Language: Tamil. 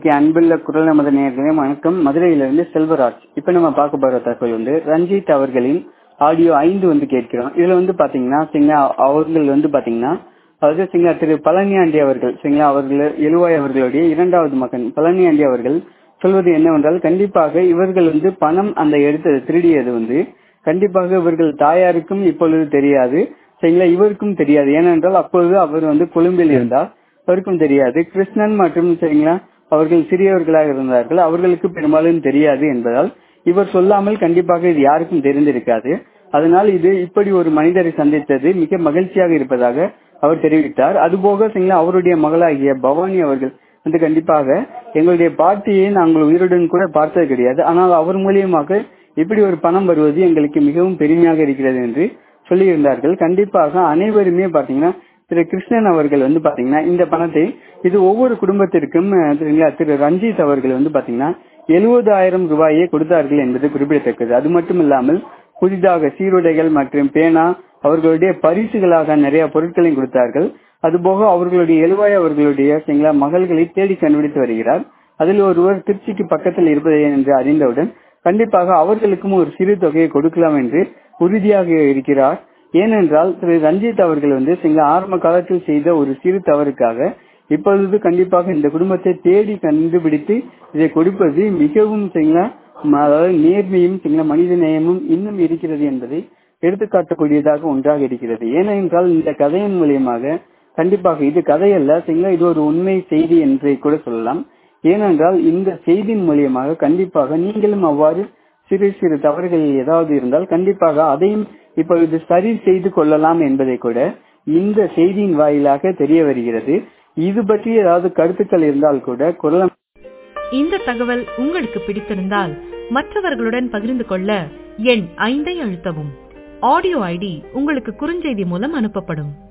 ஓகே அன்புள்ள குரல் நமது நேர்களே வணக்கம் மதுரையிலிருந்து செல்வராஜ் இப்ப நம்ம பார்க்க போற தகவல் வந்து ரஞ்சித் அவர்களின் ஆடியோ ஐந்து வந்து கேட்கிறோம் இதுல வந்து பாத்தீங்கன்னா சரிங்களா அவர்கள் வந்து பாத்தீங்கன்னா அதாவது சரிங்களா திரு பழனியாண்டி அவர்கள் சரிங்களா அவர்கள் எழுவாய் அவர்களுடைய இரண்டாவது மகன் பழனியாண்டி அவர்கள் சொல்வது என்னவென்றால் கண்டிப்பாக இவர்கள் வந்து பணம் அந்த எடுத்தது திருடியது வந்து கண்டிப்பாக இவர்கள் தாயாருக்கும் இப்பொழுது தெரியாது சரிங்களா இவருக்கும் தெரியாது ஏனென்றால் அப்பொழுது அவர் வந்து கொழும்பில் இருந்தார் அவருக்கும் தெரியாது கிருஷ்ணன் மற்றும் சரிங்களா அவர்கள் சிறியவர்களாக இருந்தார்கள் அவர்களுக்கு பெரும்பாலும் தெரியாது என்பதால் இவர் சொல்லாமல் கண்டிப்பாக இது யாருக்கும் தெரிந்திருக்காது அதனால் இது இப்படி ஒரு மனிதரை சந்தித்தது மிக மகிழ்ச்சியாக இருப்பதாக அவர் தெரிவித்தார் அதுபோக சரிங்களா அவருடைய மகளாகிய பவானி அவர்கள் வந்து கண்டிப்பாக எங்களுடைய பாட்டியை நாங்கள் உயிருடன் கூட பார்த்தது கிடையாது ஆனால் அவர் மூலியமாக இப்படி ஒரு பணம் வருவது எங்களுக்கு மிகவும் பெருமையாக இருக்கிறது என்று சொல்லியிருந்தார்கள் கண்டிப்பாக அனைவருமே பாத்தீங்கன்னா திரு கிருஷ்ணன் அவர்கள் வந்து பாத்தீங்கன்னா இந்த பணத்தை இது ஒவ்வொரு குடும்பத்திற்கும் திரு ரஞ்சித் அவர்கள் வந்து பாத்தீங்கன்னா எழுபதாயிரம் ரூபாயை கொடுத்தார்கள் என்பது குறிப்பிடத்தக்கது அது மட்டும் இல்லாமல் புதிதாக சீருடைகள் மற்றும் பேனா அவர்களுடைய பரிசுகளாக நிறைய பொருட்களையும் கொடுத்தார்கள் அதுபோக அவர்களுடைய எழுவாய் அவர்களுடைய சரிங்களா மகள்களை தேடி கண்டுபிடித்து வருகிறார் அதில் ஒருவர் திருச்சிக்கு பக்கத்தில் இருப்பதை என்று அறிந்தவுடன் கண்டிப்பாக அவர்களுக்கும் ஒரு சிறு தொகையை கொடுக்கலாம் என்று உறுதியாக இருக்கிறார் ஏனென்றால் திரு ரஞ்சித் அவர்கள் வந்து சிங்க ஆரம்ப காலத்தில் செய்த ஒரு சிறு தவறுக்காக இப்பொழுது கண்டிப்பாக இந்த குடும்பத்தை தேடி கண்டுபிடித்து இதை கொடுப்பது மிகவும் சரிங்களா அதாவது நேர்மையும் சரிங்களா மனித நேயமும் இன்னும் இருக்கிறது என்பதை எடுத்துக்காட்டக்கூடியதாக ஒன்றாக இருக்கிறது ஏனென்றால் இந்த கதையின் மூலியமாக கண்டிப்பாக இது கதையல்ல சரிங்களா இது ஒரு உண்மை செய்தி என்று கூட சொல்லலாம் ஏனென்றால் இந்த செய்தியின் மூலியமாக கண்டிப்பாக நீங்களும் அவ்வாறு சிறு சிறு தவறுகள் ஏதாவது இருந்தால் கண்டிப்பாக அதையும் இப்பொழுது சரி செய்து கொள்ளலாம் என்பதை கூட இந்த செய்தியின் வாயிலாக தெரிய வருகிறது இது பற்றி ஏதாவது கருத்துக்கள் இருந்தால் கூட குரலம் இந்த தகவல் உங்களுக்கு பிடித்திருந்தால் மற்றவர்களுடன் பகிர்ந்து கொள்ள எண் ஐந்தை அழுத்தவும் ஆடியோ ஐடி உங்களுக்கு குறுஞ்செய்தி மூலம் அனுப்பப்படும்